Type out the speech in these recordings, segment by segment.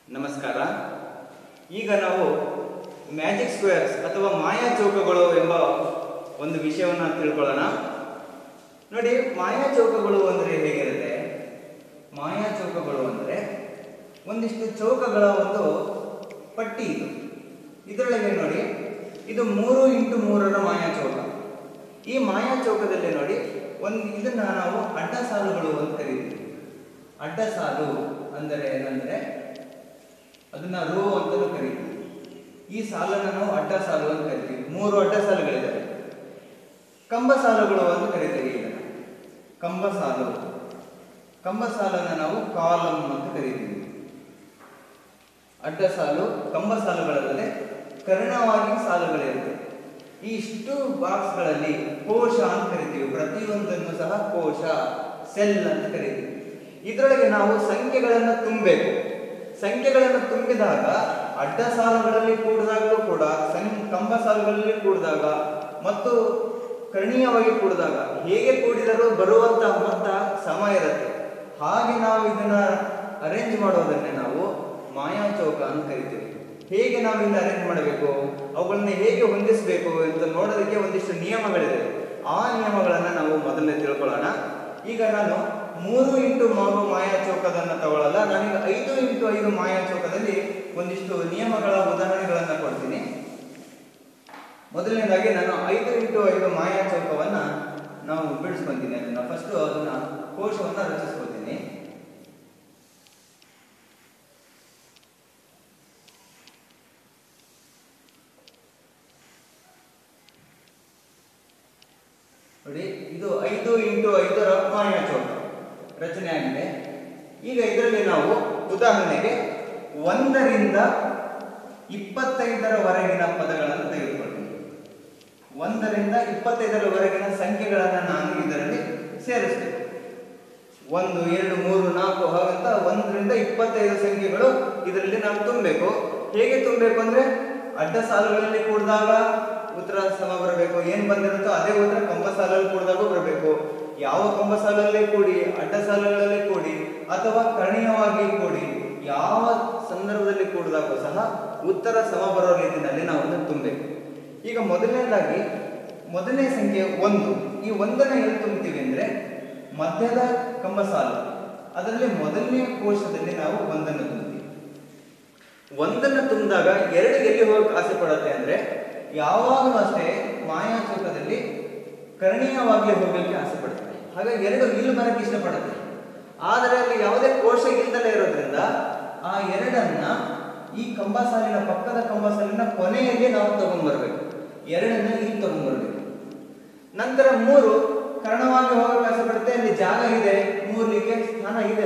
ನಮಸ್ಕಾರ ಈಗ ನಾವು ಮ್ಯಾಜಿಕ್ ಸ್ಕ್ವೇರ್ಸ್ ಅಥವಾ ಮಾಯಾ ಚೌಕಗಳು ಎಂಬ ಒಂದು ವಿಷಯವನ್ನು ತಿಳ್ಕೊಳ್ಳೋಣ ನೋಡಿ ಮಾಯಾ ಚೌಕಗಳು ಅಂದರೆ ಹೇಗಿರುತ್ತೆ ಮಾಯಾ ಚೌಕಗಳು ಅಂದರೆ ಒಂದಿಷ್ಟು ಚೌಕಗಳ ಒಂದು ಪಟ್ಟಿ ಇದು ಇದರೊಳಗೆ ನೋಡಿ ಇದು ಮೂರು ಇಂಟು ಮೂರರ ಮಾಯಾ ಚೌಕ ಈ ಮಾಯಾ ಚೌಕದಲ್ಲಿ ನೋಡಿ ಒಂದು ಇದನ್ನ ನಾವು ಅಡ್ಡ ಸಾಲುಗಳು ಅಂತ ಕರೀತೀವಿ ಅಡ್ಡ ಸಾಲು ಅಂದರೆ ಏನಂದ್ರೆ ಅದನ್ನ ರೋ ಅಂತಲೂ ಕರೀತೀವಿ ಈ ಸಾಲನ್ನು ನಾವು ಅಡ್ಡ ಸಾಲು ಅಂತ ಕರಿತೀವಿ ಮೂರು ಅಡ್ಡ ಸಾಲುಗಳಿದ್ದಾವೆ ಕಂಬ ಸಾಲುಗಳು ಅಂತ ಕರಿತೀವಿ ಇದನ್ನ ಕಂಬ ಸಾಲು ಕಂಬ ಸಾಲನ್ನು ನಾವು ಕಾಲಮ್ ಅಂತ ಕರಿತೀವಿ ಅಡ್ಡ ಸಾಲು ಕಂಬ ಸಾಲುಗಳಲ್ಲದೆ ಕರ್ಣವಾಗಿ ಸಾಲುಗಳಿರುತ್ತೆ ಈ ಇಷ್ಟು ಬಾಕ್ಸ್ಗಳಲ್ಲಿ ಕೋಶ ಅಂತ ಕರಿತೀವಿ ಪ್ರತಿಯೊಂದನ್ನು ಸಹ ಕೋಶ ಸೆಲ್ ಅಂತ ಕರಿತೀವಿ ಇದರೊಳಗೆ ನಾವು ಸಂಖ್ಯೆಗಳನ್ನು ತುಂಬಬೇಕು ಸಂಖ್ಯೆಗಳನ್ನು ತುಂಬಿದಾಗ ಅಡ್ಡ ಸಾಲುಗಳಲ್ಲಿ ಕೂಡಿದಾಗಲೂ ಕೂಡ ಸಂ ಕಂಬ ಸಾಲುಗಳಲ್ಲಿ ಕೂಡಿದಾಗ ಮತ್ತು ಕರ್ಣೀಯವಾಗಿ ಕೂಡಿದಾಗ ಹೇಗೆ ಕೂಡಿದರೂ ಬರುವಂತಹ ಮೊತ್ತ ಸಮ ಇರುತ್ತೆ ಹಾಗೆ ನಾವು ಇದನ್ನ ಅರೇಂಜ್ ಮಾಡೋದನ್ನೇ ನಾವು ಮಾಯಾ ಚೌಕ ಅಂತ ಕರಿತೀವಿ ಹೇಗೆ ನಾವು ಇಲ್ಲಿ ಅರೇಂಜ್ ಮಾಡಬೇಕು ಅವುಗಳನ್ನ ಹೇಗೆ ಹೊಂದಿಸಬೇಕು ಅಂತ ನೋಡೋದಕ್ಕೆ ಒಂದಿಷ್ಟು ನಿಯಮಗಳಿದೆ ಆ ನಿಯಮಗಳನ್ನ ನಾವು ಮೊದಲನೇ ತಿಳ್ಕೊಳ್ಳೋಣ ಈಗ ನಾನು ಮೂರು ಇಂಟು ಮೂರು ಮಾಯಾ ಚೌಕದನ್ನ ತಗೊಳ್ಳಲ್ಲ ನಾನೀಗ ಐದು ಇಂಟು ಐದು ಮಾಯಾ ಚೌಕದಲ್ಲಿ ಒಂದಿಷ್ಟು ನಿಯಮಗಳ ಉದಾಹರಣೆಗಳನ್ನ ಕೊಡ್ತೀನಿ ಮೊದಲನೇದಾಗಿ ನಾನು ಐದು ಇಂಟು ಐದು ಮಾಯಾ ಚೌಕವನ್ನ ನಾವು ಬಿಡಿಸ್ಕೊಂತೀನಿ ಅದನ್ನ ಫಸ್ಟ್ ಅದನ್ನ ಕೋಶವನ್ನ ರಚಿಸ್ಕೊತೀನಿ ನೋಡಿ ಇದು ಐದು ಇಂಟು ಐದರ ಮಾಯಾ ಚೌಕ ರಚನೆ ಆಗಿದೆ ಈಗ ಇದರಲ್ಲಿ ನಾವು ಉದಾಹರಣೆಗೆ ಒಂದರಿಂದ ಇಪ್ಪತ್ತೈದರವರೆಗಿನ ಪದಗಳನ್ನು ತೆಗೆದುಕೊಳ್ತೀವಿ ಒಂದರಿಂದ ಇಪ್ಪತ್ತೈದರವರೆಗಿನ ಸಂಖ್ಯೆಗಳನ್ನು ನಾನು ಇದರಲ್ಲಿ ಸೇರಿಸ್ತೇನೆ ಒಂದು ಎರಡು ಮೂರು ನಾಲ್ಕು ಹಾಗಂತ ಒಂದರಿಂದ ಇಪ್ಪತ್ತೈದು ಸಂಖ್ಯೆಗಳು ಇದರಲ್ಲಿ ನಾವು ತುಂಬಬೇಕು ಹೇಗೆ ತುಂಬಬೇಕು ಅಂದ್ರೆ ಅಡ್ಡ ಸಾಲುಗಳಲ್ಲಿ ಕೂಡಿದಾಗ ಉತ್ತರ ಸಮ ಬರಬೇಕು ಏನ್ ಬಂದಿರುತ್ತೋ ಅದೇ ಉತ್ತರ ಕಂಬ ಸಾಲಲ್ಲಿ ಕೂಡಿದಾಗೂ ಬರಬೇಕು ಯಾವ ಕಂಬ ಸಾಲಲ್ಲಿ ಕೂಡಿ ಅಡ್ಡ ಸಾಲುಗಳಲ್ಲಿ ಕೂಡಿ ಅಥವಾ ಕರ್ಣೀಯವಾಗಿ ಕೂಡಿ ಯಾವ ಸಂದರ್ಭದಲ್ಲಿ ಕೂಡಿದಾಗೂ ಸಹ ಉತ್ತರ ಸಮ ಬರೋ ರೀತಿಯಲ್ಲಿ ನಾವು ಅದನ್ನು ತುಂಬಬೇಕು ಈಗ ಮೊದಲನೇದಾಗಿ ಮೊದಲನೇ ಸಂಖ್ಯೆ ಒಂದು ಈ ಒಂದನ್ನು ಎಲ್ಲಿ ತುಂಬ್ತೀವಿ ಅಂದ್ರೆ ಮಧ್ಯದ ಕಂಬ ಸಾಲು ಅದರಲ್ಲಿ ಮೊದಲನೇ ಕೋಶದಲ್ಲಿ ನಾವು ಒಂದನ್ನು ತುಂಬ್ತೀವಿ ಒಂದನ್ನು ತುಂಬಿದಾಗ ಎರಡು ಎಲ್ಲಿ ಹೋಗಕ್ಕೆ ಆಸೆ ಪಡುತ್ತೆ ಅಂದ್ರೆ ಯಾವಾಗಲೂ ಅಷ್ಟೇ ಮಾಯಾ ಚೌಕದಲ್ಲಿ ಕರ್ಣೀಯವಾಗಿ ಹೋಗಲಿಕ್ಕೆ ಆಸೆ ಪಡುತ್ತೆ ಹಾಗಾಗಿ ಎರಡು ಇಲ್ಲಿ ಬರಕ್ಕೆ ಇಷ್ಟಪಡುತ್ತೆ ಆದರೆ ಅಲ್ಲಿ ಯಾವುದೇ ಕೋಶ ಇಲ್ಲದಲೇ ಇರೋದ್ರಿಂದ ಆ ಎರಡನ್ನ ಈ ಕಂಬ ಸಾಲಿನ ಪಕ್ಕದ ಕಂಬ ಸಾಲಿನ ಕೊನೆಯಲ್ಲಿ ನಾವು ತಗೊಂಡ್ಬರ್ಬೇಕು ಎರಡನ್ನ ಇಲ್ಲಿ ತಗೊಂಡ್ಬರ್ಬೇಕು ನಂತರ ಮೂರು ಕರ್ಣವಾಗಿ ಹೋಗಕ್ಕೆ ಆಸೆ ಪಡುತ್ತೆ ಅಲ್ಲಿ ಜಾಗ ಇದೆ ಮೂರ್ಲಿಕ್ಕೆ ಸ್ಥಾನ ಇದೆ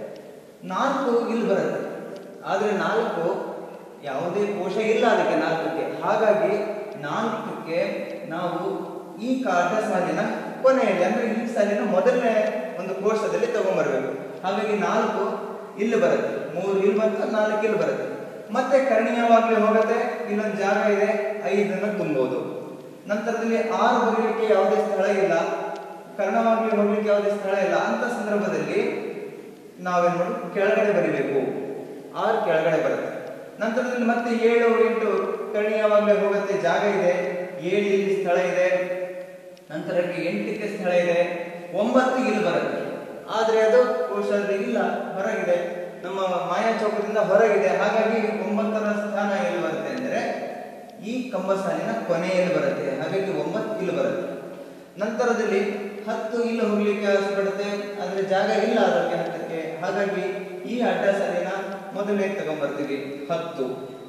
ನಾಲ್ಕು ಇಲ್ಲಿ ಬರುತ್ತೆ ಆದರೆ ನಾಲ್ಕು ಯಾವುದೇ ಕೋಶ ಇಲ್ಲ ಅದಕ್ಕೆ ನಾಲ್ಕಕ್ಕೆ ಹಾಗಾಗಿ ನಾಲ್ಕಕ್ಕೆ ನಾವು ಈ ಕಾಟ ಸಾಲಿನ ಕೊನೆಯಲ್ಲಿ ಅಂದ್ರೆ ಈ ಸಾಲಿನ ಮೊದಲನೇ ಒಂದು ಕೋಶದಲ್ಲಿ ತಗೊಂಡ್ಬರ್ಬೇಕು ಹಾಗಾಗಿ ನಾಲ್ಕು ಇಲ್ಲಿ ಬರುತ್ತೆ ಮೂರು ಇಲ್ಲಿ ಬಂತು ನಾಲ್ಕು ಇಲ್ಲಿ ಬರುತ್ತೆ ಮತ್ತೆ ಕರ್ಣೀಯವಾಗ್ಲಿ ಹೋಗುತ್ತೆ ಇಲ್ಲೊಂದು ಜಾಗ ಇದೆ ಐದನ್ನು ತುಂಬೋದು ನಂತರದಲ್ಲಿ ಆರು ಬರೀಲಿಕ್ಕೆ ಯಾವುದೇ ಸ್ಥಳ ಇಲ್ಲ ಕರ್ಣವಾಗ್ಲಿ ಹೋಗ್ಲಿಕ್ಕೆ ಯಾವುದೇ ಸ್ಥಳ ಇಲ್ಲ ಅಂತ ಸಂದರ್ಭದಲ್ಲಿ ನಾವೇನ್ ಮಾಡು ಕೆಳಗಡೆ ಬರಿಬೇಕು ಆರು ಕೆಳಗಡೆ ಬರುತ್ತೆ ನಂತರದಲ್ಲಿ ಮತ್ತೆ ಏಳು ಎಂಟು ಕರ್ಣೀಯವಾಗ್ಲೇ ಹೋಗುತ್ತೆ ಜಾಗ ಇದೆ ಏಳು ಇಲ್ಲಿ ಸ್ಥಳ ಇದೆ ನಂತರಕ್ಕೆ ಎಂಟಕ್ಕೆ ಸ್ಥಳ ಇದೆ ಒಂಬತ್ತು ಇಲ್ಲಿ ಬರುತ್ತೆ ಆದ್ರೆ ಅದು ಕೋಶದಲ್ಲಿ ಇಲ್ಲ ಹೊರಗಿದೆ ನಮ್ಮ ಮಾಯಾ ಚೌಕದಿಂದ ಹೊರಗಿದೆ ಹಾಗಾಗಿ ಒಂಬತ್ತರ ಸ್ಥಾನ ಎಲ್ಲಿ ಬರುತ್ತೆ ಅಂದ್ರೆ ಈ ಕಂಬ ಸಾಲಿನ ಕೊನೆಯಲ್ಲಿ ಬರುತ್ತೆ ಹಾಗಾಗಿ ಒಂಬತ್ತು ಇಲ್ಲಿ ಬರುತ್ತೆ ನಂತರದಲ್ಲಿ ಹತ್ತು ಇಲ್ಲಿ ಹೋಗ್ಲಿಕ್ಕೆ ಆಸೆಪಡುತ್ತೆ ಆದ್ರೆ ಜಾಗ ಇಲ್ಲ ಅದಕ್ಕೆ ಹತ್ತಕ್ಕೆ ಹಾಗಾಗಿ ಈ ಅಡ್ಡ ಸಾಲಿನ ಮೊದಲೇ ತಗೊಂಡ್ಬರ್ತೀವಿ ಹತ್ತು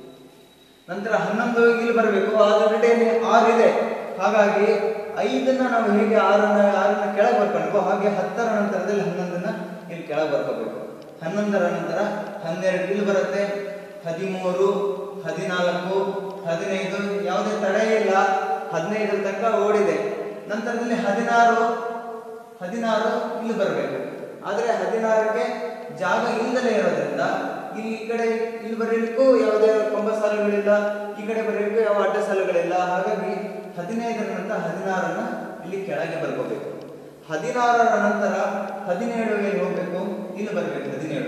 ನಂತರ ಹನ್ನೊಂದು ಇಲ್ಲಿ ಬರಬೇಕು ಆಲ್ರೆಡಿ ಆರು ಇದೆ ಹಾಗಾಗಿ ಐದನ್ನ ನಾವು ಹೇಗೆ ಆರನ್ನ ಆರನ್ನ ಕೆಳಗೆ ಬರ್ಕೊಂಡ್ಬೋ ಹಾಗೆ ಹತ್ತರ ನಂತರದಲ್ಲಿ ಹನ್ನೊಂದನ್ನ ಇಲ್ಲಿ ಕೆಳಗೆ ಬರ್ಕೋಬೇಕು ಹನ್ನೊಂದರ ನಂತರ ಹನ್ನೆರಡು ಇಲ್ಲಿ ಬರುತ್ತೆ ಹದಿಮೂರು ಹದಿನಾಲ್ಕು ಹದಿನೈದು ಯಾವುದೇ ತಡೆ ಇಲ್ಲ ಹದಿನೈದರ ತನಕ ಓಡಿದೆ ನಂತರದಲ್ಲಿ ಹದಿನಾರು ಹದಿನಾರು ಇಲ್ಲಿ ಬರಬೇಕು ಆದರೆ ಹದಿನಾರಕ್ಕೆ ಜಾಗ ಇಲ್ಲದಲೇ ಇರೋದ್ರಿಂದ ಇಲ್ಲಿ ಈ ಕಡೆ ಇಲ್ಲಿ ಬರೀಲಿಕ್ಕೂ ಯಾವುದೇ ಕಂಬ ಸಾಲುಗಳಿಲ್ಲ ಈ ಕಡೆ ಬರೀಲಿಕ್ಕೂ ಯಾವ ಅಡ್ಡ ಸಾಲುಗಳಿಲ್ಲ ಹಾಗಾಗಿ ಹದಿನೈದರ ನಂತರ ಹದಿನಾರನ್ನ ಇಲ್ಲಿ ಕೆಳಗೆ ಬರ್ಕೋಬೇಕು ಹದಿನಾರರ ನಂತರ ಹದಿನೇಳು ಎಲ್ಲಿ ಹೋಗ್ಬೇಕು ಇಲ್ಲಿ ಬರಬೇಕು ಹದಿನೇಳು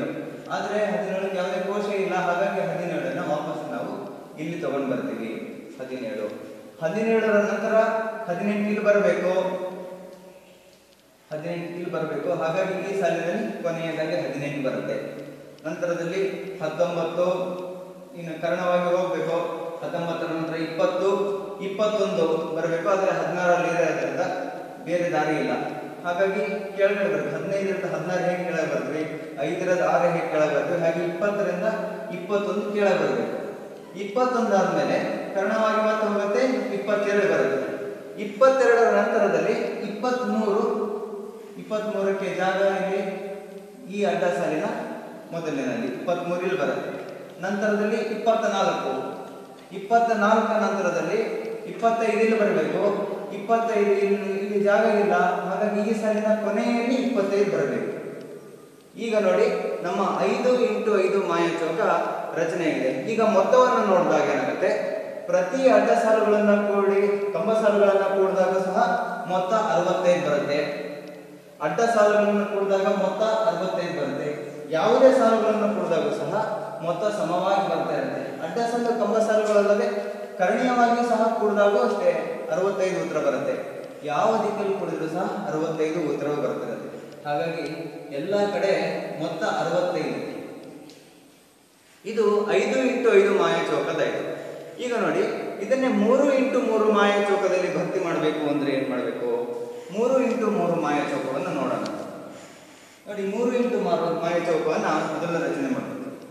ಆದರೆ ಹದಿನೇಳಕ್ಕೆ ಯಾವುದೇ ಕೋಶ ಇಲ್ಲ ಹಾಗಾಗಿ ಹದಿನೇಳನ್ನ ವಾಪಸ್ ನಾವು ಇಲ್ಲಿ ತಗೊಂಡು ಬರ್ತೀವಿ ಹದಿನೇಳು ಹದಿನೇಳರ ನಂತರ ಹದಿನೆಂಟು ಇಲ್ಲಿ ಬರಬೇಕು ಹದಿನೆಂಟು ಇಲ್ಲಿ ಬರಬೇಕು ಹಾಗಾಗಿ ಈ ಸಾಲಿನಲ್ಲಿ ಕೊನೆಯದಾಗಿ ಹದಿನೆಂಟು ಬರುತ್ತೆ ನಂತರದಲ್ಲಿ ಹತ್ತೊಂಬತ್ತು ಇನ್ನು ಕರ್ಣವಾಗಿ ಹೋಗ್ಬೇಕು ಹತ್ತೊಂಬತ್ತರ ನಂತರ ಇಪ್ಪತ್ತು ಇಪ್ಪತ್ತೊಂದು ಬರಬೇಕು ಆದರೆ ಹದಿನಾರಲ್ಲಿ ಇರೋದ್ರಿಂದ ಬೇರೆ ದಾರಿ ಇಲ್ಲ ಹಾಗಾಗಿ ಕೆಳಗಡೆ ಬರಬೇಕು ಹದಿನೈದರಿಂದ ಹದಿನಾರು ಹೇಗೆ ಕೆಳಗೆ ಬರ್ತೀವಿ ಐದರದ ಆರು ಹೇಗೆ ಕೆಳಗೆ ಬರ್ತೀವಿ ಹಾಗೆ ಇಪ್ಪತ್ತರಿಂದ ಇಪ್ಪತ್ತೊಂದು ಕೆಳಗೆ ಬರಬೇಕು ಇಪ್ಪತ್ತೊಂದು ಆದ್ಮೇಲೆ ಕರ್ಣವಾಗಿ ಮತ್ತೆ ಹೋಗುತ್ತೆ ಇಪ್ಪತ್ತೆರಡು ಬರುತ್ತೆ ಇಪ್ಪತ್ತೆರಡರ ನಂತರದಲ್ಲಿ ಇಪ್ಪತ್ತ್ಮೂರು ಇಪ್ಪತ್ತ್ಮೂರಕ್ಕೆ ಜಾಗ ಇಲ್ಲಿ ಈ ಅಡ್ಡ ಸಾಲಿನ ಮೊದಲನೇನಲ್ಲಿ ಇಪ್ಪತ್ತ್ಮೂರು ಇಲ್ಲಿ ಬರುತ್ತೆ ನಂತರದಲ್ಲಿ ಇಪ್ಪತ್ತ ನಾಲ್ಕು ಇಪ್ಪತ್ತ ನಾಲ್ಕರ ನಂತರದಲ್ಲಿ ಇಪ್ಪತ್ತೈದು ಇಲ್ಲಿ ಬರಬೇಕು ಇಪ್ಪತ್ತೈದು ಇಲ್ಲಿ ಇಲ್ಲಿ ಜಾಗ ಇಲ್ಲ ಹಾಗಾಗಿ ಈ ಸಾಲಿನ ಕೊನೆಯಲ್ಲಿ ಇಪ್ಪತ್ತೈದು ಬರಬೇಕು ಈಗ ನೋಡಿ ನಮ್ಮ ಐದು ಇಂಟು ಐದು ಮಾಯಚೌಕ ರಚನೆ ಇದೆ ಈಗ ಮೊತ್ತವನ್ನು ನೋಡಿದಾಗ ಏನಾಗುತ್ತೆ ಪ್ರತಿ ಅಡ್ಡ ಸಾಲುಗಳನ್ನ ಕೂಡಿ ಕಂಬ ಸಾಲುಗಳನ್ನ ಕೂಡಿದಾಗ ಸಹ ಮೊತ್ತ ಅರವತ್ತೈದು ಬರುತ್ತೆ ಅಡ್ಡ ಸಾಲುಗಳನ್ನು ಕೂಡಿದಾಗ ಮೊತ್ತ ಅರವತ್ತೈದು ಬರುತ್ತೆ ಯಾವುದೇ ಸಾಲುಗಳನ್ನು ಕೂಡಿದಾಗ ಸಹ ಮೊತ್ತ ಸಮವಾಗಿ ಬರ್ತಾ ಇರುತ್ತೆ ಅಡ್ಡ ಸಾಲು ಕಂಬ ಸಾಲುಗಳಲ್ಲದೆ ಕರ್ಣೀಯವಾಗಿ ಸಹ ಕೂಡಿದಾಗೂ ಅಷ್ಟೇ ಅರವತ್ತೈದು ಉತ್ತರ ಬರುತ್ತೆ ಯಾವ ದಿಕ್ಕಲ್ಲಿ ಕೂಡಿದ್ರು ಸಹ ಅರವತ್ತೈದು ಉತ್ತರ ಬರ್ತದೆ ಹಾಗಾಗಿ ಎಲ್ಲ ಕಡೆ ಮೊತ್ತ ಅರವತ್ತೈದು ಇದು ಐದು ಇಂಟು ಐದು ಮಾಯಾಚೌಕದಾಯಿತು ಈಗ ನೋಡಿ ಇದನ್ನೇ ಮೂರು ಇಂಟು ಮೂರು ಮಾಯಾಚೌಕದಲ್ಲಿ ಭರ್ತಿ ಮಾಡಬೇಕು ಅಂದ್ರೆ ಏನ್ ಮಾಡಬೇಕು ಮೂರು ಇಂಟು ಮೂರು ಮಾಯಾಚೌಕವನ್ನು ನೋಡೋಣ ನೋಡಿ ಮೂರು ಇಂಟು ಮಾರು ಮಾಯಾಚೌಕವನ್ನ ಮೊದಲ ರಚನೆ ಮಾಡಬೇಕು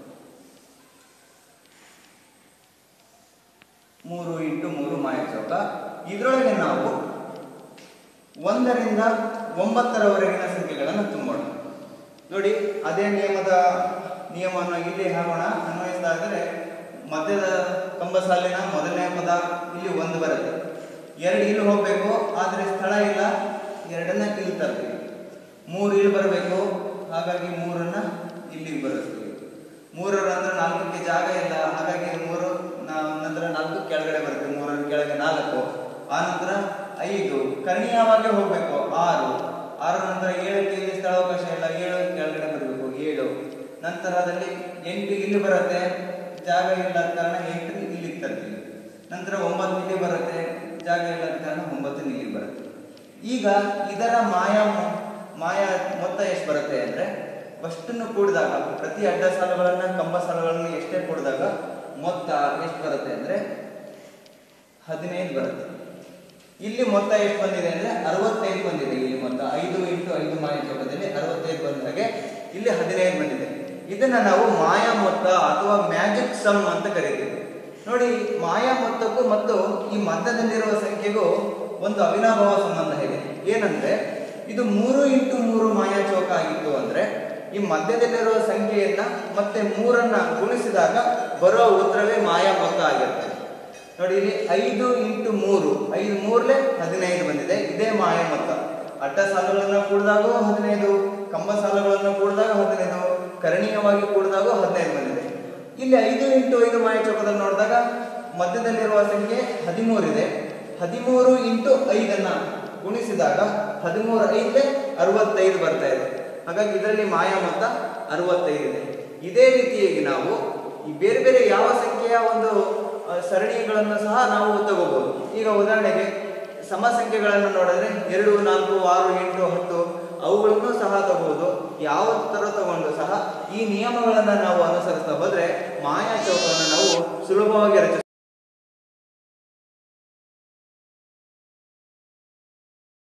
ಮೂರು ಇಂಟು ಮೂರು ಮಾಯಾಚೌಕ ಇದರೊಳಗೆ ನಾವು ಒಂದರಿಂದ ಒಂಬತ್ತರವರೆಗಿನ ಸಂಖ್ಯೆಗಳನ್ನು ತುಂಬೋಣ ನೋಡಿ ಅದೇ ನಿಯಮದ ನಿಯಮವನ್ನು ಇಲ್ಲಿ ಹಾಕೋಣ ಅನ್ವಯಿಸಿದಾದರೆ ಮಧ್ಯದ ಕಂಬ ಸಾಲಿನ ಮೊದಲನೇ ಪದ ಇಲ್ಲಿ ಒಂದು ಬರುತ್ತೆ ಎರಡು ಇಲ್ಲಿ ಹೋಗಬೇಕು ಆದರೆ ಸ್ಥಳ ಇಲ್ಲ ಎರಡನ್ನ ಇಲ್ಲಿ ತರ್ತೀವಿ ಮೂರು ಇಲ್ಲಿ ಬರಬೇಕು ಹಾಗಾಗಿ ಮೂರನ್ನ ಇಲ್ಲಿಗೆ ಬರೆಸ್ತೀವಿ ಮೂರರ ನಂತರ ನಾಲ್ಕಕ್ಕೆ ಜಾಗ ಇಲ್ಲ ಹಾಗಾಗಿ ಮೂರು ನಾ- ನಂತರ ನಾಲ್ಕು ಕೆಳಗಡೆ ಬರುತ್ತೆ ಮೂರರ ಕೆಳಗೆ ನಾಲ್ಕು ಆ ನಂತರ ಐದು ಕರ್ಣೀಯವಾಗಿ ಹೋಗ್ಬೇಕು ಆರು ಆರು ನಂತರ ಏಳಕ್ಕೆ ಇಲ್ಲಿ ಸ್ಥಳಾವಕಾಶ ಇಲ್ಲ ಏಳು ಕೆಳಗಡೆ ಬರಬೇಕು ಏಳು ನಂತರದಲ್ಲಿ ಎಂಟು ಇಲ್ಲಿ ಬರುತ್ತೆ ಜಾಗ ಇಲ್ಲದ ಕಾರಣ ಎಂಟು ಇಲ್ಲಿಗೆ ತರ್ತೀವಿ ನಂತರ ಒಂಬತ್ತು ಇಲ್ಲಿ ಬರುತ್ತೆ ಜಾಗ ಇಲ್ಲದ ಕಾರಣ ಒಂಬತ್ತು ಇಲ್ಲಿಗೆ ಬರುತ್ತೆ ಈಗ ಇದರ ಮಾಯ ಮಾಯ ಮೊತ್ತ ಎಷ್ಟು ಬರುತ್ತೆ ಅಂದ್ರೆ ಅಷ್ಟನ್ನು ಕೂಡಿದಾಗ ಪ್ರತಿ ಅಡ್ಡ ಸಾಲುಗಳನ್ನ ಕಂಬ ಸಾಲುಗಳನ್ನ ಎಷ್ಟೇ ಕೂಡಿದಾಗ ಮೊತ್ತ ಎಷ್ಟು ಬರುತ್ತೆ ಅಂದ್ರೆ ಹದಿನೈದು ಬರುತ್ತೆ ಇಲ್ಲಿ ಮೊತ್ತ ಎಷ್ಟು ಬಂದಿದೆ ಅಂದ್ರೆ ಅರವತ್ತೈದು ಬಂದಿದೆ ಇಲ್ಲಿ ಮೊತ್ತ ಐದು ಇಂಟು ಐದು ಮಾಯ ಚೌಕದಲ್ಲಿ ಅರವತ್ತೈದು ಬಂದ ಹಾಗೆ ಇಲ್ಲಿ ಹದಿನೈದು ಬಂದಿದೆ ಇದನ್ನ ನಾವು ಮಾಯಾ ಮೊತ್ತ ಅಥವಾ ಮ್ಯಾಜಿಕ್ ಸಮ್ ಅಂತ ಕರಿತೀವಿ ನೋಡಿ ಮಾಯಾ ಮೊತ್ತಕ್ಕೂ ಮತ್ತು ಈ ಮಧ್ಯದಲ್ಲಿರುವ ಸಂಖ್ಯೆಗೂ ಒಂದು ಅವಿನಾಭಾವ ಸಂಬಂಧ ಇದೆ ಏನಂದ್ರೆ ಇದು ಮೂರು ಇಂಟು ಮೂರು ಮಾಯಾ ಚೌಕ ಆಗಿತ್ತು ಅಂದ್ರೆ ಈ ಮಧ್ಯದಲ್ಲಿರುವ ಸಂಖ್ಯೆಯನ್ನ ಮತ್ತೆ ಮೂರನ್ನ ಗುಣಿಸಿದಾಗ ಬರೋ ಉತ್ತರವೇ ಮಾಯಾ ಮೊತ್ತ ಆಗಿರ್ತದೆ ನೋಡಿ ಇಲ್ಲಿ ಐದು ಇಂಟು ಮೂರು ಐದು ಮೂರ್ಲೆ ಹದಿನೈದು ಬಂದಿದೆ ಇದೇ ಮಾಯ ಮೊತ್ತ ಅಡ್ಡ ಸಾಲುಗಳನ್ನ ಕೂಡಿದಾಗೂ ಹದಿನೈದು ಕಂಬ ಸಾಲುಗಳನ್ನ ಕೂಡಿದಾಗ ಹದಿನೈದು ಕರಣೀಯವಾಗಿ ಕೂಡಿದಾಗೂ ಹದಿನೈದು ಬಂದಿದೆ ಇಲ್ಲಿ ಐದು ಇಂಟು ಐದು ಮಾಯ ಚೌಕದಲ್ಲಿ ನೋಡಿದಾಗ ಮಧ್ಯದಲ್ಲಿರುವ ಸಂಖ್ಯೆ ಹದಿಮೂರಿದೆ ಹದಿಮೂರು ಇಂಟು ಐದನ್ನ ಗುಣಿಸಿದಾಗ ಹದಿಮೂರು ಐದಲೆ ಅರವತ್ತೈದು ಬರ್ತಾ ಇದೆ ಹಾಗಾಗಿ ಇದರಲ್ಲಿ ಮಾಯಾ ಮೊತ್ತ ಅರವತ್ತೈದು ಇದೆ ಇದೇ ರೀತಿಯಾಗಿ ನಾವು ಈ ಬೇರೆ ಬೇರೆ ಯಾವ ಸಂಖ್ಯೆಯ ಒಂದು ಆ, ಸರಣಿಗಳನ್ನು ಸಹ ನಾವು ತಗೋಬಹುದು ಈಗ ಉದಾಹರಣೆಗೆ ಸಮ ಸಂಖ್ಯೆಗಳನ್ನು ನೋಡಿದ್ರೆ ಎರಡು ನಾಲ್ಕು ಆರು ಎಂಟು ಹತ್ತು ಅವುಗಳನ್ನು ಸಹ ತಗೋಬಹುದು ಯಾವ ತರ ತಗೊಂಡು ಸಹ ಈ ನಿಯಮಗಳನ್ನು ನಾವು ಅನುಸರಿಸ್ತಾ ಹೋದ್ರೆ ಮಾಯಾ ಚೌಕವನ್ನು ನಾವು ಸುಲಭವಾಗಿ ರಚಿಸ